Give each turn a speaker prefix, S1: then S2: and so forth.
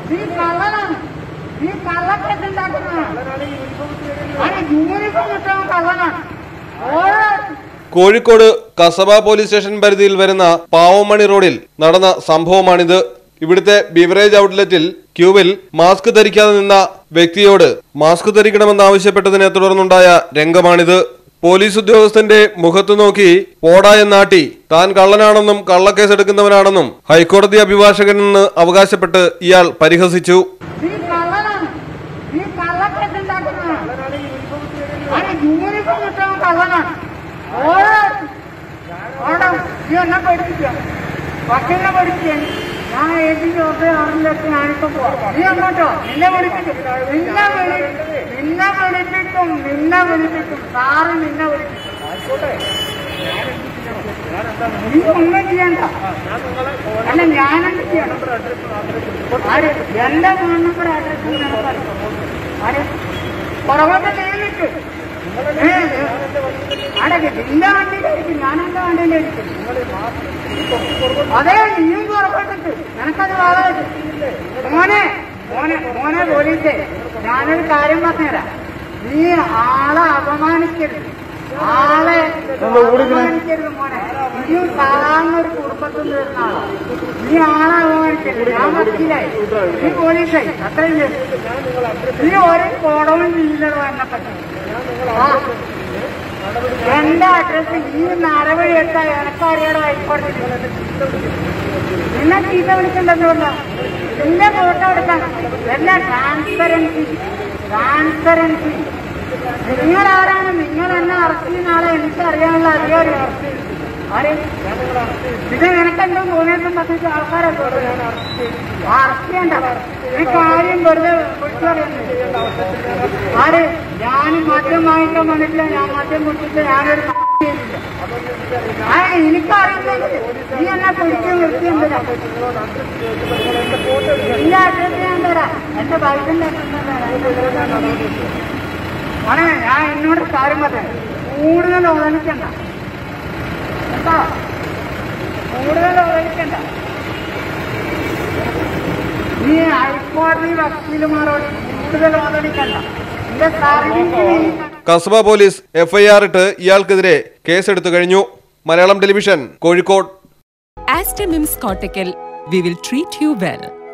S1: നീ കള്ളനാണ് നീ കള്ളക്കെട്ടുണ്ടാക്കുന്നതാണ് അതെ യൂണിഫോം ഇട്ടവൻ കള്ളനാണ് ഓരോ
S2: കോഴിക്കോട് കസബ പോലീസ് സ്റ്റേഷൻ പരിധിയിൽ വരുന്ന പാവമണി റോഡിൽ നടന്ന സംഭവമാണിത് ഇവിടുത്തെ ബിവറേജ് ഔട്ട്ലെറ്റിൽ ക്യൂവിൽ മാസ്ക് ധരിക്കാതെ നിന്ന വ്യക്തിയോട് മാസ്ക് ധരിക്കണമെന്നാവശ്യപ്പെട്ടതിനെ തുടർന്നുണ്ടായ രംഗമാണിത് പോലീസ് ഉദ്യോഗസ്ഥന്റെ മുഖത്തു നോക്കി പോടാ എന്നാട്ടി താൻ കള്ളനാണെന്നും കള്ളക്കേസെടുക്കുന്നവനാണെന്നും ഹൈക്കോടതി അഭിഭാഷകൻ നിന്ന് അവകാശപ്പെട്ട് ഇയാൾ പരിഹസിച്ചു
S1: നീ കള്ളനാണ് നീ കള്ളക്കെട്ടുണ്ടാക്കുന്നതാണ് അതെ യൂണിഫോം ഇട്ടവൻ കള്ളനാണ് ഓരോ ഓടം നീ എന്നെ പഠിപ്പിക്കാം വക്കീലിനെ പഠിപ്പിക്കാൻ ഞാൻ ഏതിന്റെ ഒരേ ആറിലേക്ക് ഞാനിപ്പോ പോവാം നീ അങ്ങോട്ടോ നിന്നെ പഠിപ്പിക്കും നിന്നെ വിളി നിന്നെ വിളിപ്പിക്കും നിന്നെ വിളിപ്പിക്കും സാറ് നിന്നെ വിളിപ്പിക്കും നീ ഒന്നും ചെയ്യണ്ട അല്ല ഞാനെന്ത് ചെയ്യണം ആര് എന്റെ ഫോൺ നമ്പർ അഡ്രസ് നിനക്കറിയാം ആര് പുറകോട്ട് നിയമിക്കും അടക്കെ നിന്റെ വണ്ടിയിലായിരിക്കും ഞാൻ എന്റെ വണ്ടിയിലായിരിക്കും അതെ നീയും പുറകോട്ടിട്ട് നിനക്കത് വളരെ മോനെ മോനെ മോനെ പോലീസേ ഞാനൊരു കാര്യം പറഞ്ഞുതരാം നീ ആളെ അപമാനിക്കരുത് ആളെ അപമാനിക്കരുത് മോനെ നീയും സാധാരണ ഒരു കുടുംബത്തിൽ നിന്ന് വരുന്ന ആളാ നീ ആളെ അപമാനിക്കരുത് ഞാൻ വക്കീലായി നീ പോലീസായി അത്രയും ചെയ്തു. നീ ഒരു കോടവും ചെയ്യില്ലല്ലോ എന്നെ പറ്റി ആ. എന്റെ അഡ്രസ് ഈ നടപടി എടുത്താൽ എനക്കറിയാടോ ഹൈക്കോടതി നിന്നെ ചീത്ത വിളിക്കണ്ടെന്നുകൊണ്ടാ നിന്റെ ഫോട്ടോ എടുക്കാൻ എല്ലാ ട്രാൻസ്പെറൻസി ട്രാൻസ്പെറൻസി നിങ്ങൾ ആരാണ് നിങ്ങൾ എന്നെ അറസ്റ്റ് ചെയ്യുന്ന ആളെ എനിക്ക് അറിയാനുള്ള അറിയാറ് ആരെ ഇത് നിനക്കെന്തോ തോന്നിയിട്ടും പറ്റിച്ച് ആൾക്കാരെ അറസ്റ്റ് ചെയ്യണ്ട ഈ കാര്യം വെറുതെ വിളിച്ചു പറയുന്നത് ആര് ഞാൻ മദ്യം വാങ്ങിക്കാൻ വന്നിട്ടില്ല ഞാൻ മദ്യം കുടിച്ചിട്ട് ഞാനൊരു ചെയ്തില്ല ആ എനിക്കറിയുന്നത് നീ എന്നെ പിടിച്ച് നിർത്തിയെന്തിനാ നിന്റെ അഡ്രസ് ഞാൻ തരാം എന്റെ ബൈക്കിന്റെ മോനെ ഞാൻ എന്നോട് കാര്യം പറഞ്ഞു കൂടുതൽ ഓദനിക്കണ്ട കേട്ടോ കൂടുതൽ ഓദനിക്കണ്ട നീ ഹൈക്കോടതി വക്കീലുമാരോട് കൂടുതൽ ഓദനിക്കണ്ട നിന്റെ സർവീസ് നീ
S2: കസബ പോലീസ് എഫ്ഐആർ ഇട്ട് ഇയാൾക്കെതിരെ കേസെടുത്തു കഴിഞ്ഞു Malayalam television Kozhikode
S3: Astamim's Cortical, we will treat you well.